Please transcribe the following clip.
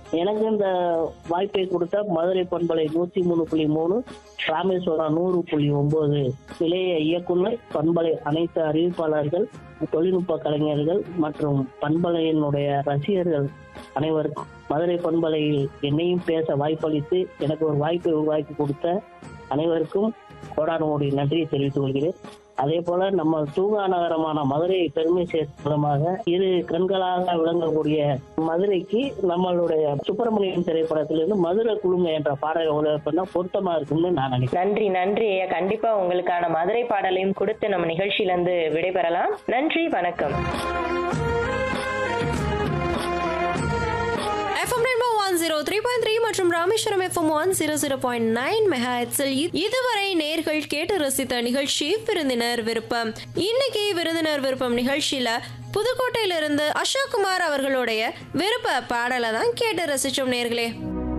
எனக்கு இந்த வாய்ப்பை கொடுத்த மதுரை பண்பலை நூத்தி மூணு புள்ளி மூணு ராமேஸ்வரம் நூறு புள்ளி ஒன்பது நிலைய இயக்குனர் பண்பலை அனைத்து அறிவிப்பாளர்கள் தொழில்நுட்ப கலைஞர்கள் மற்றும் பண்பலையினுடைய ரசிகர்கள் அனைவருக்கும் மதுரை பண்பலையில் என்னையும் பேச வாய்ப்பளித்து எனக்கு ஒரு வாய்ப்பை உருவாக்கி கொடுத்த அனைவருக்கும் கோடான கோடி நன்றியை தெரிவித்துக் கொள்கிறேன் அதே போல நம்ம தூங்கா நகரமான மதுரை பெருமை சேர்க்கும் மூலமாக இரு கண்களாக விளங்கக்கூடிய மதுரைக்கு நம்மளுடைய சுப்பிரமணியம் திரைப்படத்திலிருந்து மதுரை குழுங்க என்ற பாடலை ஒளிபரப்புனா பொருத்தமா இருக்கும்னு நான் நினைக்கிறேன் நன்றி நன்றி ஐயா கண்டிப்பா உங்களுக்கான மதுரை பாடலையும் கொடுத்து நம்ம நிகழ்ச்சியில இருந்து விடைபெறலாம் நன்றி வணக்கம் FM rainbow one zero three point three மற்றும் Rameswaram FM one zero zero point nine mega இதுவரை நேர்கள் கேட்டு ரசித்த நிகழ்ச்சி விருந்தினர் விருப்பம் இன்னைக்கு விருந்தினர் விருப்பம் நிகழ்ச்சியில புதுக்கோட்டையிலிருந்து அசோக் குமார் அவர்களுடைய விருப்ப பாடலை தான் கேட்டு ரசிச்சோம் நேர்களே